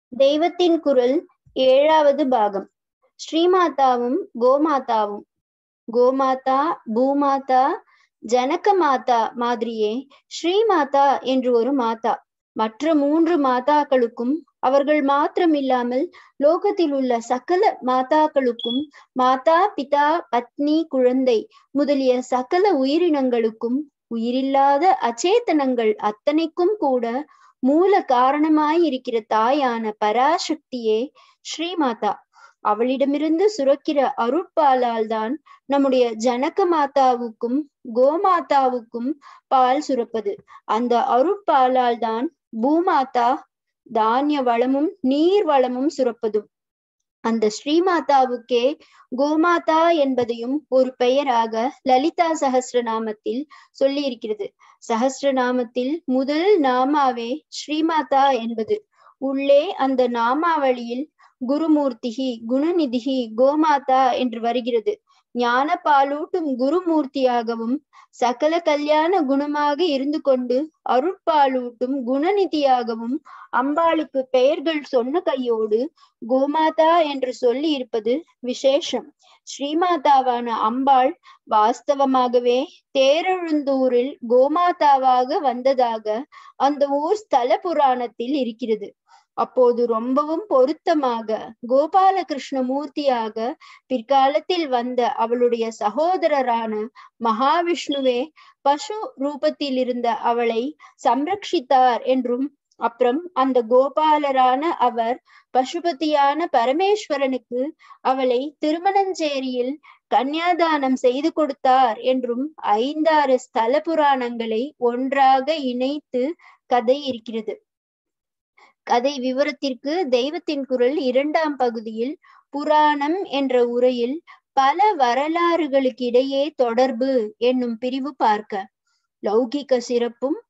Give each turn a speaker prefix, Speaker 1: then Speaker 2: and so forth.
Speaker 1: தெய்வத்தின் குரல் ஏழாவது பாகம் ஸ்ரீமாதாவும் கோமாதாவும் கோமாதா பூமாதா ஜனக மாதா மாதிரியே ஸ்ரீமாதா என்று ஒரு மாதா மற்ற மூன்று மாதாக்களுக்கும் அவர்கள் மாத்திரமில்லாமல் லோகத்தில் உள்ள சகல மாதாக்களுக்கும் மாதா பிதா பத்னி குழந்தை முதலிய சகல உயிரினங்களுக்கும் உயிரில்லாத அச்சேதனங்கள் அத்தனைக்கும் கூட மூல காரணமாயிருக்கிற தாயான பராசக்தியே ஸ்ரீமாதா அவளிடமிருந்து சுரக்கிற அருட்பாலால் தான் நம்முடைய ஜனக மாதாவுக்கும் கோமாதாவுக்கும் பால் சுரப்பது அந்த அருட்பாலால் தான் பூமாதா தானிய வளமும் நீர் வளமும் சுரப்பதும் அந்த ஸ்ரீமாதாவுக்கே கோமாதா என்பதையும் ஒரு பெயராக லலிதா சகசிரநாமத்தில் சொல்லி இருக்கிறது சகசிரநாமத்தில் முதல் நாமாவே ஸ்ரீமாதா என்பது உள்ளே அந்த நாமாவளியில் குருமூர்த்திகி குணநிதிகி கோமாதா என்று வருகிறது ஞான பாலூட்டும் குருமூர்த்தியாகவும் சகல கல்யாண குணமாக இருந்து கொண்டு அருட்பாலூட்டும் குணநிதியாகவும் அம்பாளுக்கு பெயர்கள் சொன்ன கையோடு கோமாதா என்று சொல்லி இருப்பது விசேஷம் ஸ்ரீமாதாவான அம்பாள் வாஸ்தவமாகவே தேரெழுந்தூரில் கோமாதாவாக வந்ததாக அந்த ஊர் ஸ்தல புராணத்தில் இருக்கிறது அப்போது ரொம்பவும் பொருத்தமாக கோபாலகிருஷ்ண மூர்த்தியாக பிற்காலத்தில் வந்த அவளுடைய சகோதரரான மகாவிஷ்ணுவே பசு ரூபத்தில் இருந்த அவளை சம்ரட்சித்தார் என்றும் அப்புறம் அந்த கோபாலரான அவர் பசுபதியான பரமேஸ்வரனுக்கு அவளை திருமணஞ்சேரியில் கன்னியாதானம் செய்து கொடுத்தார் என்றும் ஐந்தாறு ஸ்தல புராணங்களை ஒன்றாக இணைத்து கதை இருக்கிறது கதை விவரத்திற்கு தெய்வத்தின் குரல் இரண்டாம் பகுதியில் புராணம் என்ற உரையில் பல வரலாறுகளுக்கு இடையே தொடர்பு என்னும் பிரிவு பார்க்க லௌகிக சிறப்பும்